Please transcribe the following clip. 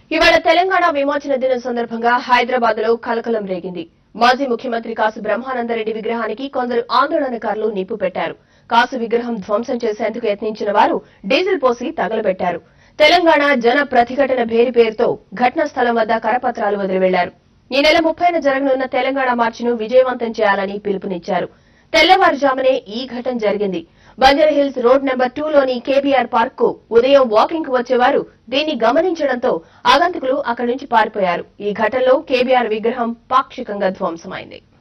ఇవాళ తెలంగాణ విమోచన దినం సందర్భంగా హైదరాబాద్ లో కలకలం రేగింది మాజీ ముఖ్యమంత్రి కాసు బ్రహ్మానందరెడ్డి విగ్రహానికి కొందరు ఆందోళనకారులు నిప్పు పెట్టారు కాసు విగ్రహం ధ్వంసం చేసేందుకు యత్నించిన వారు డీజిల్ పోసి తగలబెట్టారు తెలంగాణ జన ప్రతిఘటన భేరి పేరుతో ఘటనా స్థలం వద్ద కరపత్రాలు వదిలి వెళ్లారు ఈ నెల ముప్పైన జరగనున్న తెలంగాణ మార్చిను విజయవంతం చేయాలని పిలుపునిచ్చారు తెల్లవారుజామునే ఈ ఘటన జరిగింది బంజారాహిల్స్ రోడ్ నెంబర్ టూ లోని కేబీఆర్ పార్క్ కు ఉదయం వాకింగ్ కు వచ్చేవారు దీన్ని గమనించడంతో ఆగంతకులు అక్కడి నుంచి పారిపోయారు ఈ ఘటనలో కేబీఆర్ విగ్రహం పాక్షికంగా ధ్వంసమైంది